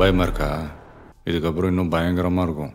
பயமா இருக்கா இதுக்கப்புறம் இன்னும் பயங்கரமா இருக்கும்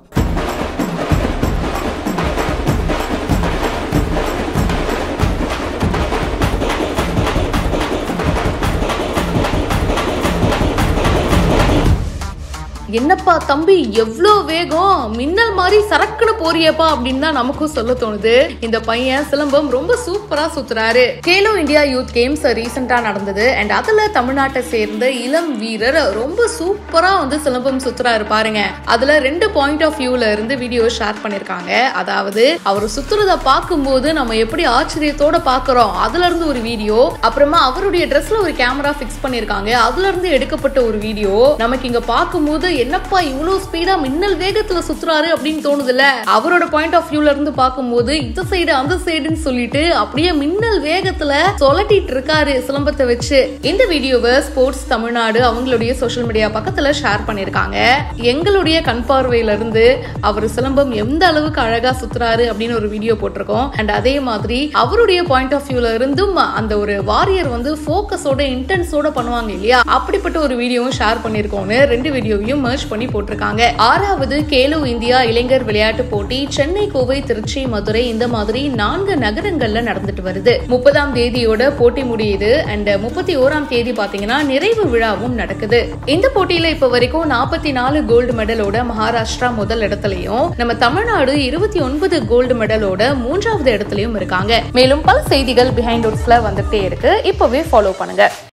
என்னப்பா தம்பி எவ்வளோ வேகம் மின்னல் மாதிரி சரக்குன்னு போறியப்பா அப்படின்னு தான் நமக்கும் சொல்ல தோணுது இந்த பையன் சிலம்பம் ரொம்ப சூப்பரா சுத்துறாரு கேலோ இந்தியா யூத் கேம்ஸ் ரீசெண்டா நடந்தது அண்ட் அதுல தமிழ்நாட்டை சேர்ந்த இளம் வீரர் ரொம்ப சூப்பரா வந்து சிலம்பம் சுத்துறாரு பாருங்க அதுல ரெண்டு பாயிண்ட் ஆஃப் வியூல இருந்து வீடியோ ஷேர் பண்ணிருக்காங்க அதாவது அவர் சுத்துறத பார்க்கும்போது நம்ம எப்படி ஆச்சரியத்தோட பாக்குறோம் அதுல இருந்து ஒரு வீடியோ அப்புறமா அவருடைய ட்ரெஸ்ல ஒரு கேமரா ஃபிக்ஸ் பண்ணிருக்காங்க அதுல இருந்து எடுக்கப்பட்ட ஒரு வீடியோ நமக்கு இங்க பார்க்கும்போது என்னப்பா இவ்வளவு ஸ்பீடா மின்னல் வேகத்துல சுத்துறாரு அப்படின்னு தோணுதுல அவரோட பாயிண்ட் ஆஃப் வியூல இருந்து பார்க்கும்போது இந்த சைடு அந்த சைடுன்னு சொல்லிட்டு அப்படியே மின்னல் வேகத்துல சொலட்டிட்டு இருக்காரு சிலம்பத்தை வச்சு இந்த வீடியோவை ஸ்போர்ட்ஸ் தமிழ்நாடு அவங்களுடைய சோஷியல் மீடியா பக்கத்துல ஷேர் பண்ணிருக்காங்க எங்களுடைய கண் பார்வையில இருந்து அவர் சிலம்பம் எந்த அளவுக்கு அழகா சுத்துறாரு அப்படின்னு ஒரு வீடியோ போட்டிருக்கோம் அண்ட் அதே மாதிரி அவருடைய பாயிண்ட் ஆஃப் வியூல இருந்தும் அந்த ஒரு வாரியர் வந்து ஃபோக்கஸோட இன்டென்ஸோட பண்ணுவாங்க இல்லையா அப்படிப்பட்ட ஒரு வீடியோவும் ஷேர் பண்ணிருக்கோம்னு ரெண்டு வீடியோவையும் மர்ஜ் பண்ணி போட்டிருக்காங்க ஆறாவது கேலோ இந்தியா இளைஞர் விளையாட்டு போட்டி சென்னை கோவை திருச்சி மதுரை இந்த மாதிரி நான்கு நகரங்கள்ல நடந்துட்டு வருது முப்பதாம் தேதியோட போட்டி முடியுது அண்ட் முப்பத்தி ஓராம் தேதி பாத்தீங்கன்னா நிறைவு விழாவும் நடக்குது இந்த போட்டியில இப்ப வரைக்கும் நாற்பத்தி நாலு கோல்டு மெடலோட மகாராஷ்டிரா முதல் இடத்துலயும் நம்ம தமிழ்நாடு இருபத்தி ஒன்பது கோல்டு மெடலோட மூன்றாவது இடத்துலயும் இருக்காங்க மேலும் பல செய்திகள் பிஹைண்ட் வந்துட்டே இருக்கு இப்பவே ஃபாலோ பண்ணுங்க